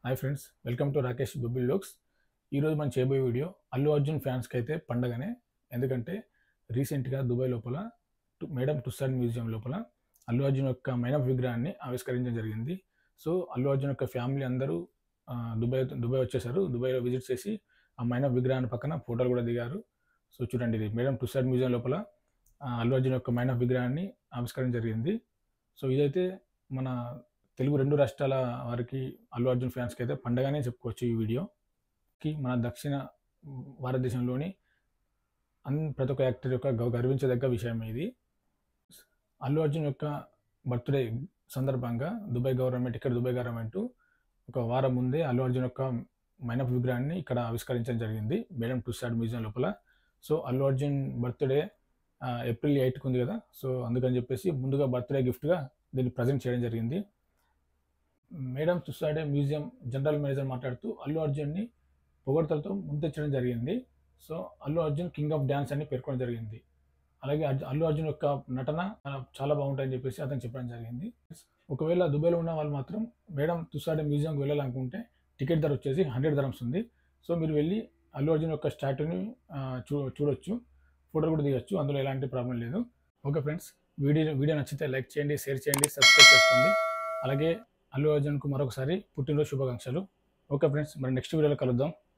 hi friends welcome to Rakesh బుబిల్ looks ఈరోజు మనం చేయబోయే వీడియో అల్లు అర్జున్ ఫ్యాన్స్కి అయితే పండగనే ఎందుకంటే రీసెంట్గా దుబాయ్ లోపల టు- మేడం టుస్సాడ్ మ్యూజియం లోపల అల్లు అర్జున్ యొక్క మైనప్ విగ్రహాన్ని ఆవిష్కరించడం జరిగింది సో అల్లు అర్జున్ యొక్క ఫ్యామిలీ అందరూ ఆ, దుబాయ్ దుబాయ్ వచ్చేసారు దుబాయ్లో విజిట్ చేసి ఆ మైనప్ విగ్రహాన్ని పక్కన ఫోటోలు కూడా దిగారు సో చూడండి ఇది మేడం టుస్సాడ్ మ్యూజియం లోపల ఆ, అల్లు అర్జున్ యొక్క మైనప్ విగ్రహాన్ని ఆవిష్కరించడం జరిగింది సో ఇదైతే మన తెలుగు రెండు రాష్ట్రాల వారికి అల్లు అర్జున్ ఫ్యాన్స్కి అయితే పండగనే చెప్పుకోవచ్చు ఈ వీడియోకి మన దక్షిణ భారతదేశంలోని అన్ ప్రతి ఒక్క యాక్టర్ యొక్క గౌ- గర్వించదగ్గ విషయం ఇది అల్లు అర్జున్ యొక్క బర్త్డే సందర్భంగా దుబాయ్ గవర్నమెంట్ ఇక్కడ దుబాయ్ గవర్నమెంట్ ఒక వారం ముందే అల్లు అర్జున్ యొక్క మైనప్ విగ్రహాన్ని ఇక్కడ ఆవిష్కరించడం జరిగింది మేడం టుస్సాడ్ మ్యూజియం లోపల so Allu Arjun birthday April ఎయిట్కి ఉంది కదా సో అందుకని చెప్పేసి ముందుగా బర్త్డే గిఫ్ట్గా దీన్ని ప్రజెంట్ చేయడం జరిగింది madame Tussaud museum general manager మాట్లాడుతూ అల్లు అర్జున్ని పొగడ్తలతో ముందెచ్చడం జరిగింది so Allu Arjun king of dance అని పేర్కొనడం జరిగింది అలాగే అర్జు- అల్లు అర్జున్ యొక్క నటన ఆ, చాలా బాగుంటాయని చెప్పేసి అతను చెప్పడం జరిగింది ఒకవేళ దుబాయ్లో ఉన్న వాళ్ళు మాత్రం మేడం తుస్సాడే మ్యూజియంకి వెళ్ళాలనుకుంటే టికెట్ ధర వచ్చేసి హండ్రెడ్ ధరమ్స్ ఉంది సో మీరు వెళ్ళి అల్లు అర్జున్ యొక్క స్టాట్యూని ఆ, చూ చూడొచ్చు ఫోటోలు కూడా దిగొచ్చు అందులో ఎలాంటి ప్రాబ్లం లేదు ఓకే ఫ్రెండ్స్ వీడియో వీడియో నచ్చితే లైక్ చేయండి షేర్ చేయండి సబ్స్క్రైబ్ చేసుకోండి అలాగే అల్లు అర్జున్కు మరొకసారి పుట్టినరోజు శుభాకాంక్షలు ఓకే ఫ్రెండ్స్ మరి నెక్స్ట్ వీడియోలో కలుద్దాం